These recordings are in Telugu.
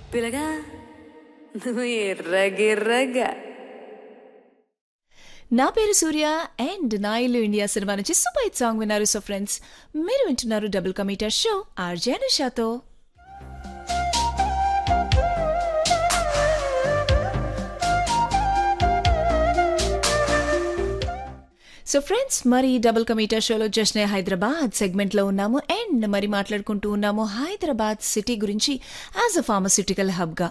పిల్లగా నువ్వు ఎర్రగిర్రగా నా పేరు సూర్య and Naa Illu India cinema నుంచి సూపర్ హిట్ సాంగ్ విన్నారు సో ఫ్రెండ్స్ మీరు వింటున్నారు డబుల్ కమీటర్ షో ఆర్జే అనుషాతో సో ఫ్రెండ్స్ మరి డబుల్ కమీటర్ షోలో జస్నే హైదరాబాద్ సెగ్మెంట్లో ఉన్నాము అండ్ మరి మాట్లాడుకుంటూ ఉన్నాము హైదరాబాద్ సిటీ గురించి యాజ్ అ ఫార్మస్యూటికల్ హబ్గా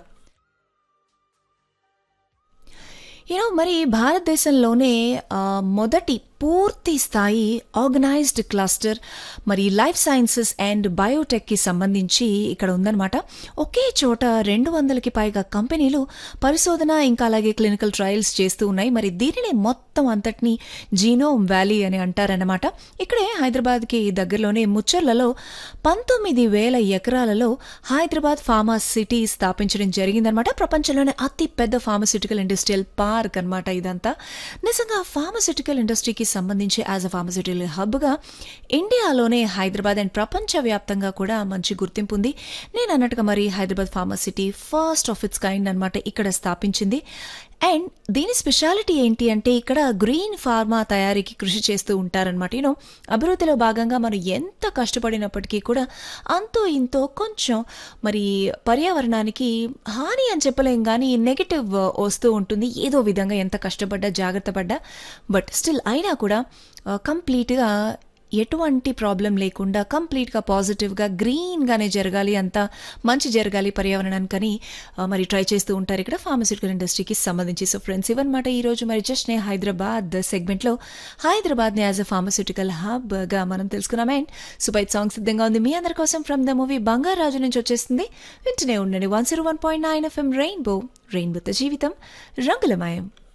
యూనో మరి భారతదేశంలోనే ఆ, మొదటి పూర్తి స్థాయి ఆర్గనైజ్డ్ క్లస్టర్ మరి లైఫ్ సైన్సెస్ అండ్ బయోటెక్కి సంబంధించి ఇక్కడ ఉందన్నమాట ఒకే చోట రెండు వందలకి పైగా కంపెనీలు పరిశోధన ఇంకా అలాగే క్లినికల్ ట్రయల్స్ చేస్తూ ఉన్నాయి మరి దీనిని మొత్తం అంతటిని జీనోమ్ వ్యాలీ అని అంటారన్నమాట ఇక్కడే హైదరాబాద్కి దగ్గరలోనే ముచ్చర్లలో పంతొమ్మిది వేల ఎకరాలలో హైదరాబాద్ ఫార్మా సిటీ స్థాపించడం జరిగిందనమాట ప్రపంచంలోనే అతి పెద్ద ఫార్మస్యూటికల్ ఇండస్ట్రియల్ పార్క్ అన్నమాట ఇదంతా నిజంగా ఫార్మస్యూటికల్ ఇండస్ట్రీకి సంబంధించి యాజ్ అ ఫార్మస్యూటికల్ హబ్గా ఇండియాలోనే హైదరాబాద్ అండ్ ప్రపంచవ్యాప్తంగా కూడా మంచి గుర్తింపు ఉంది నేను అన్నట్టుగా మరి Hyderabad pharma city first of its kind అనమాట ఇక్కడ స్థాపించింది అండ్ దీని స్పెషాలిటీ ఏంటి అంటే ఇక్కడ గ్రీన్ ఫార్మా తయారీకి కృషి చేస్తూ ఉంటారనమాట యూనో అభివృద్ధిలో భాగంగా మనం ఎంత కష్టపడినప్పటికీ కూడా అంతో ఇంతో కొంచెం మరి పర్యావరణానికి హాని అని చెప్పలేం కానీ నెగిటివ్ వస్తూ ఉంటుంది ఏదో విధంగా ఎంత కష్టపడ్డా జాగ్రత్త పడ్డా బట్ స్టిల్ అయినా కూడా కంప్లీట్గా ఎటువంటి ప్రాబ్లం లేకుండా కంప్లీట్గా పాజిటివ్గా గ్రీన్గానే జరగాలి అంతా మంచి జరగాలి పర్యావరణానికని ఆ, మరి ట్రై చేస్తూ ఉంటారు ఇక్కడ ఫార్మస్యూటికల్ ఇండస్ట్రీకి సంబంధించి సో ఫ్రెండ్స్ ఇవన్నమాట ఈరోజు మరి జస్ట్ నే హైదరాబాద్ సెగ్మెంట్లో హైదరాబాద్ని యాజ్ అ ఫార్మస్యూటికల్ హబ్గా మనం తెలుసుకున్నాం అండ్ సూపర్ సాంగ్ సిద్ధంగా ఉంది మీ అందరి కోసం ఫ్రమ్ ద మూవీ బంగారాజు నుంచి వచ్చేస్తుంది వింటూనే ఉండండి one zero one point nine FM rainbow రెయిన్బోతో జీవితం రంగులమయం